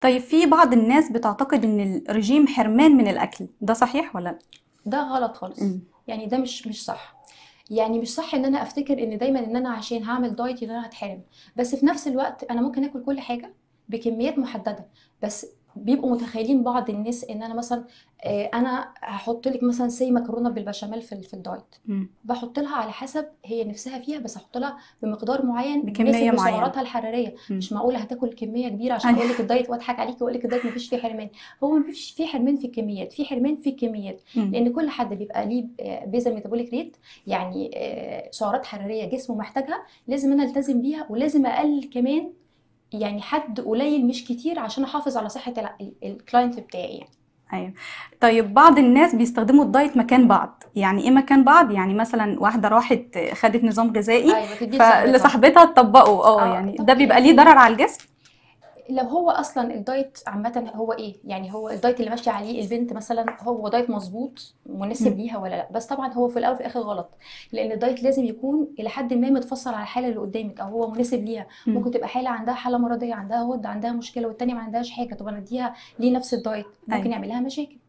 طيب في بعض الناس بتعتقد ان الرجيم حرمان من الاكل ده صحيح ولا لا ده غلط خالص مم. يعني ده مش مش صح يعني مش صح ان انا افتكر ان دايما ان انا عشان هعمل دايت ان انا هتحرم بس في نفس الوقت انا ممكن اكل كل حاجه بكميات محدده بس بيبقوا متخيلين بعض الناس ان انا مثلا آه، انا هحط لك مثلا سي مكرونه بالبشاميل في ال- في الدايت مم. بحط لها على حسب هي نفسها فيها بس احط لها بمقدار معين بكمية يناسب معينة. لسعراتها الحراريه مم. مش معقوله هتاكل كميه كبيره عشان أيوة. اقول لك الدايت واضحك عليكي واقول لك الدايت مفيش فيه حرمان هو مفيش فيه حرمان في الكميات في حرمان في الكميات مم. لان كل حد بيبقى ليه بيزل ميتابوليك ريت يعني آه، سعرات حراريه جسمه محتاجها لازم انا التزم بيها ولازم اقلل كمان يعني حد قليل مش كتير عشان احافظ على صحه الع- ال- الكلاينت بتاعي يعني ايوه طيب بعض الناس بيستخدموا الدايت مكان بعض يعني ايه مكان بعض يعني مثلا واحده راحت خدت نظام غذائي ايوه تدي لصاحبتها. فلصاحبتها تطبقه اه آه، يعني طب ده بيبقى ليه يعني- ضرر على الجسم لو هو اصلا الدايت عامه هو ايه يعني هو الدايت اللي ماشيه عليه البنت مثلا هو دايت مظبوط مناسب مم. ليها ولا لا بس طبعا هو في الاول وفي الاخر غلط لان الدايت لازم يكون الى حد ما متفصل على الحاله اللي قدامك او هو مناسب ليها مم. ممكن تبقى حاله عندها حاله مرضيه عندها غده عندها مشكله والتانيه ما عندهاش حاجه طب انا اديها ليه نفس الدايت ممكن أيوة. يعمل لها مشاكل